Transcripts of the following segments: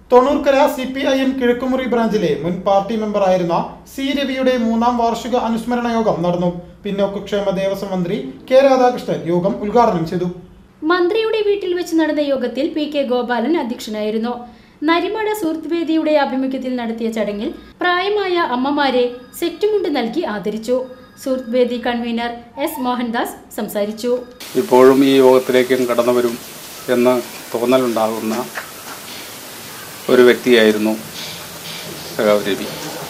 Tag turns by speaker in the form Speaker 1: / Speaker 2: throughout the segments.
Speaker 1: തൊണ്ണൂർക്കര C P I M കിഴക്കുമുറി ബ്രാഞ്ചിലെ മുൻ പാർട്ടി മെമ്പറായിരുന്ന സി രവിയുടെ മൂന്നാം വാർഷിക അനുസ്മരണ യോഗം നടന്നു പിന്നോക്കക്ഷേമ ദേവസ്വം മന്ത്രി കെ രാധാകൃഷ്ണൻ യോഗം ഉദ്ഘാടനം ചെയ്തു
Speaker 2: മന്ത്രിയുടെ വീട്ടിൽ വെച്ച് നടന്ന യോഗത്തിൽ പി കെ ഗോപാലൻ അധ്യക്ഷനായിരുന്നു നരിമട സുഹൃത്ത് വേദിയുടെ ആഭിമുഖ്യത്തിൽ നടത്തിയ ചടങ്ങിൽ പ്രായമായ അമ്മമാരെ സെറ്റുമുണ്ട് നൽകി ആദരിച്ചു സുഹൃത്ത് വേദി കൺവീനർ എസ് മോഹൻദാസ് സംസാരിച്ചു
Speaker 3: ഇപ്പോഴും ഈ യോഗത്തിലേക്കും കടന്നു വരും എന്ന് തോന്നലുണ്ടാകുന്ന ഒരു വ്യക്തിയായിരുന്നു സഖാവ് രവി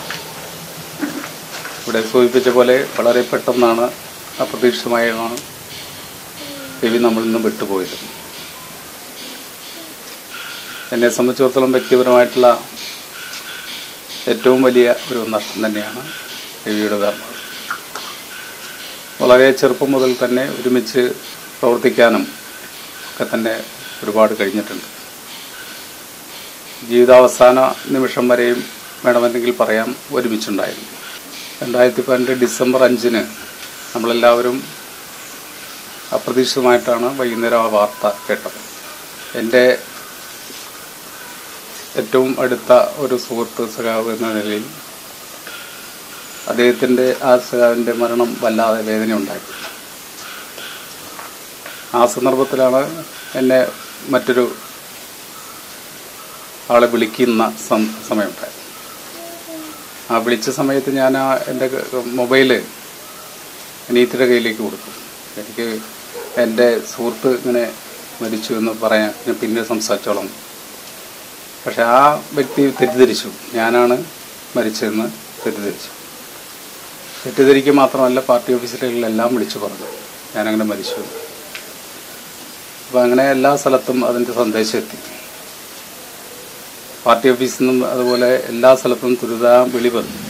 Speaker 3: ഇവിടെ സൂചിപ്പിച്ച പോലെ വളരെ പെട്ടെന്നാണ് അപ്രതീക്ഷിതമായാണ് രവി നമ്മളിൽ നിന്ന് വിട്ടുപോയത് എന്നെ സംബന്ധിച്ചിടത്തോളം വ്യക്തിപരമായിട്ടുള്ള ഏറ്റവും വലിയ ഒരു നഷ്ടം തന്നെയാണ് രവിയുടെ ധർമ്മം വളരെ ചെറുപ്പം മുതൽ തന്നെ ഒരുമിച്ച് പ്രവർത്തിക്കാനും ഒക്കെ തന്നെ ഒരുപാട് കഴിഞ്ഞിട്ടുണ്ട് ജീവിതാവസാന നിമിഷം വരെയും വേണമെങ്കിൽ പറയാം ഒരുമിച്ചുണ്ടായിരുന്നു രണ്ടായിരത്തി പന്ത്രണ്ട് ഡിസംബർ അഞ്ചിന് നമ്മളെല്ലാവരും അപ്രതീക്ഷിതമായിട്ടാണ് വൈകുന്നേരം ആ വാർത്ത കേട്ടത് എൻ്റെ ഏറ്റവും അടുത്ത ഒരു സുഹൃത്ത് സഖാവ് എന്ന നിലയിൽ അദ്ദേഹത്തിൻ്റെ ആ സഖാവിൻ്റെ മരണം വല്ലാതെ വേദനയുണ്ടായി ആ സന്ദർഭത്തിലാണ് എന്നെ മറ്റൊരു ആളെ വിളിക്കുന്ന സം- സമയമുണ്ടായത് ആ വിളിച്ച സമയത്ത് ഞാൻ ആ എൻ്റെ മൊബൈല് അനീത്തിയുടെ കയ്യിലേക്ക് കൊടുത്തു എനിക്ക് എൻ്റെ സുഹൃത്ത് ഇങ്ങനെ മരിച്ചു എന്ന് പറയാൻ ഞാൻ പിന്നീട് സംസാരിച്ചോളാം പക്ഷെ ആ വ്യക്തി തെറ്റിദ്ധരിച്ചു ഞാനാണ് മരിച്ചതെന്ന് തെറ്റിദ്ധരിച്ചു തെറ്റിദ്ധരിക്കുക മാത്രമല്ല പാർട്ടി ഓഫീസിലെല്ലാം വിളിച്ചു പറഞ്ഞു ഞാനങ്ങനെ മരിച്ചു അപ്പം അങ്ങനെ എല്ലാ സ്ഥലത്തും അതിൻ്റെ സന്ദേശം എത്തി പാർട്ടി ഓഫീസിൽ നിന്നും അതുപോലെ എല്ലാ സ്ഥലത്തും ദുരിതാ വിളി വന്നു